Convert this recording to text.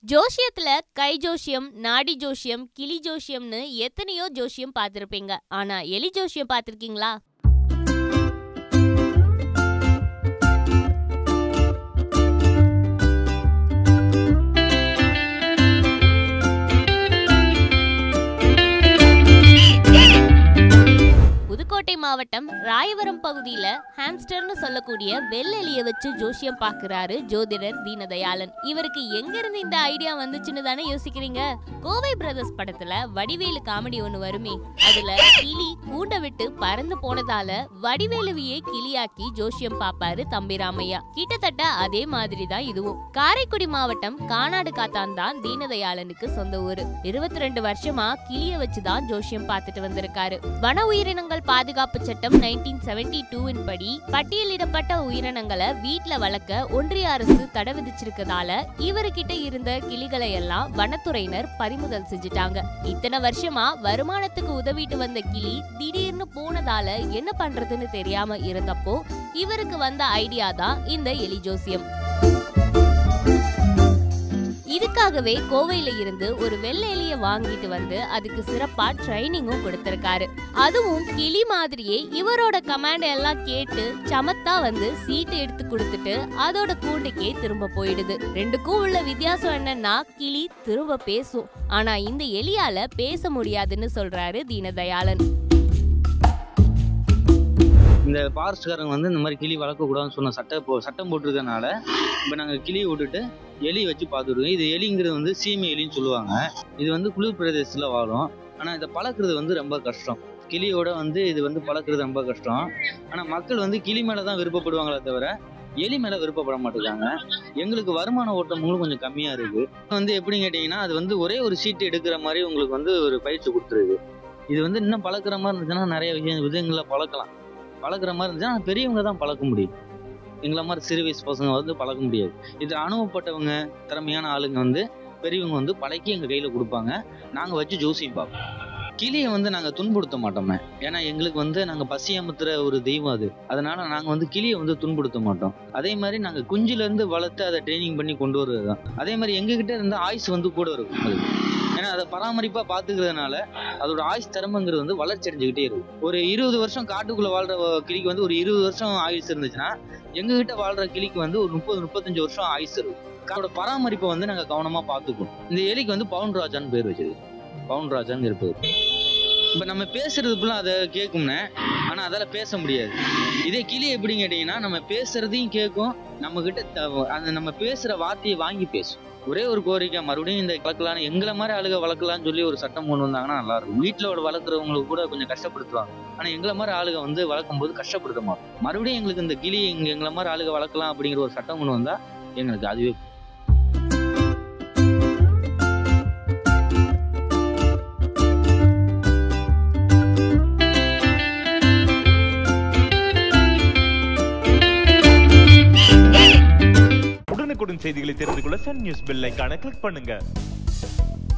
ஜோசியத்துல கை ஜோசியம் நாடி ஜோசியம் கிளி ஜோசியம்னு எத்தனையோ ஜோசியம் பார்த்திருப்பீங்க ஆனா எலி ஜோசியம் பார்த்திருக்கீங்களா புதுக்கோட்டை மாவட்டம் ராயவரம் பகுதியில ஹாம்ஸ்டர்னு சொல்லக்கூடிய வெள்ளெலிய வச்சு ஜோசியம் பார்க்கறாரு ஜோதிடர் தீனதயாளன் இவருக்கு எங்க இருந்து இந்த ஐடியா வந்துச்சுன்னு தானே யோசிக்கிறீங்க கோவை பிரதர்ஸ் படத்துல வடிவேலு காமெடி ஒண்ணு வருமே அதுல கிளி கூண்ட விட்டு பறந்து போனதால வடிவேலுவையே கிளியாக்கி ஜோசியம் பாப்பாரு தம்பி ராமையா கிட்டத்தட்ட அதே மாதிரி தான் இதுவும் காரைக்குடி மாவட்டம் கானாடு காத்தான் தான் தீனதயாளனுக்கு சொந்த ஊரு இருபத்தி ரெண்டு வருஷமா கிளிய வச்சுதான் ஜோசியம் பார்த்துட்டு வந்திருக்காரு வன உயிரினங்கள் பாதுகாப்பு சட்டம் நைன்டீன் செவன்டி டூவின் படி பட்டியலிடப்பட்ட உயிரினங்களை வீட்ல வளர்க்க ஒன்றிய அரசு தடை விதிச்சிருக்கதால இவர்கிட்ட இருந்த கிளிகளை எல்லாம் வனத்துறையினர் பறிமுதல் செஞ்சுட்டாங்க இத்தனை வருஷமா வருமானத்துக்கு உதவிட்டு வந்த கிளி திடீர்னு போனதால என்ன பண்றதுன்னு தெரியாம இருந்தப்போ இவருக்கு வந்த ஐடியா தான் இந்த எலி ஜோசியம் இதுக்காகவே கோவையில இருந்து ஒரு வெள்ளை எலிய வாங்கிட்டு வந்து அதுக்கு சிறப்பா ட்ரைனிங்கும் கொடுத்திருக்காரு அதுவும் கிளி மாதிரியே இவரோட கமாண்ட் எல்லாம் கேட்டு சமத்தா வந்து சீட்டு எடுத்து கொடுத்துட்டு அதோட கூண்டுக்கே திரும்ப போயிடுது ரெண்டுக்கும் உள்ள வித்தியாசம் என்னன்னா கிளி திரும்ப பேசும் ஆனா இந்த எலியால பேச முடியாதுன்னு சொல்றாரு தீனதயாளன் இந்த ஃபாரஸ்ட்காரங்க வந்து இந்த மாதிரி கிளி வளர்க்கக்கூடாதுன்னு சொன்ன சட்ட போ சட்டம் போட்டிருக்கனால இப்போ நாங்கள் கிளியை விட்டுட்டு எலி வச்சு பார்த்துருவோம் இது எலிங்கிறது வந்து சீமை எலின்னு சொல்லுவாங்க இது வந்து குளிர் பிரதேசத்தில் வாழும் ஆனால் இதை பழக்கிறது வந்து ரொம்ப கஷ்டம் கிளியோட வந்து இது வந்து பழக்கிறது ரொம்ப கஷ்டம் ஆனால் மக்கள் வந்து கிளி மேலே தான் விருப்பப்படுவாங்களே தவிர எலி மேலே விருப்பப்பட மாட்டேங்காங்க எங்களுக்கு வருமான ஓட்டமும் கொஞ்சம் கம்மியாக இருக்குது வந்து எப்படின்னு கேட்டிங்கன்னா அது வந்து ஒரே ஒரு சீட்டு எடுக்கிற மாதிரி உங்களுக்கு வந்து ஒரு பயிற்சி கொடுத்துருது இது வந்து இன்னும் பழக்கிற மாதிரி இருந்துச்சுன்னா நிறைய விஷயம் விதங்களை பழக்கலாம் பழகுற மாதிரி இருந்துச்சுன்னா பெரியவங்க தான் பழக்க முடியும் எங்களை மாதிரி சிறு வயசு பசங்க வந்து பழக்க முடியாது இது அனுபவப்பட்டவங்க திறமையான ஆளுங்க வந்து பெரியவங்க வந்து பழக்கி எங்கள் கையில் கொடுப்பாங்க நாங்கள் வச்சு ஜோசியம் பார்ப்போம் கிளியை வந்து நாங்கள் துன்புறுத்த மாட்டோமே ஏன்னா எங்களுக்கு வந்து நாங்கள் பசி அமுத்துற ஒரு தெய்வம் அது அதனால நாங்கள் வந்து கிளியை வந்து துன்புறுத்த மாட்டோம் அதே மாதிரி நாங்கள் குஞ்சிலேருந்து வளர்த்து அதை ட்ரைனிங் பண்ணி கொண்டு வருவது தான் அதே மாதிரி எங்ககிட்ட இருந்து ஆயுஸ் வந்து கூட இருக்கும் அது ஏன்னா அதை பராமரிப்பாக பார்த்துக்கிறதுனால அதோட ஆயுஸ் திறமைங்கிறது வந்து வளர்ச்சி அடைஞ்சுக்கிட்டே இருக்கும் ஒரு இருபது வருஷம் காட்டுக்குள்ள வாழ்ற கிளிக்கு வந்து ஒரு இருபது வருஷம் ஆயுஸ் இருந்துச்சுன்னா எங்ககிட்ட வாழ்ற கிளிக்கு வந்து ஒரு முப்பது முப்பத்தஞ்சு வருஷம் ஆயுஸ் இருக்கும் அதோட பராமரிப்பை வந்து நாங்கள் கவனமா பார்த்துக்கணும் இந்த எலிக்கு வந்து பவுன் ராஜான்னு பேர் வச்சிருக்கு பவுன் ராஜான்னு இருப்பது இப்போ நம்ம பேசுறது ஃபுல்லாக அதை கேட்கும்னே ஆனால் அதால் பேச முடியாது இதே கிளி எப்படின்னு கேட்டிங்கன்னா நம்ம பேசுறதையும் கேட்கும் நம்ம கிட்ட த- அந்த நம்ம பேசுற வார்த்தையை வாங்கி பேசும் ஒரே ஒரு கோரிக்கை மறுபடியும் இந்த வளர்க்கலாம் எங்களை மாதிரி ஆளுக வளர்க்கலாம்னு சொல்லி ஒரு சட்டம் கொண்டு வந்தாங்கன்னா நல்லா இருக்கும் வீட்டில் வளர்க்குறவங்களுக்கு கூட கொஞ்சம் கஷ்டப்படுத்துவாங்க ஆனா எங்களை மாதிரி ஆளுக வந்து வளர்க்கும் போது கஷ்டப்படுத்த மாட்டோம் மறுபடியும் எங்களுக்கு இந்த கிளி எங்க எங்களை மாதிரி ஆளுக வளர்க்கலாம் அப்படிங்கிற ஒரு சட்டம் கொண்டு வந்தா எங்களுக்கு அதுவே உடனுக்குடன் செய்திகளை தெரிந்து கொள்ள சன் நியூஸ் பெல் ஐகானை கிளிக் பண்ணுங்க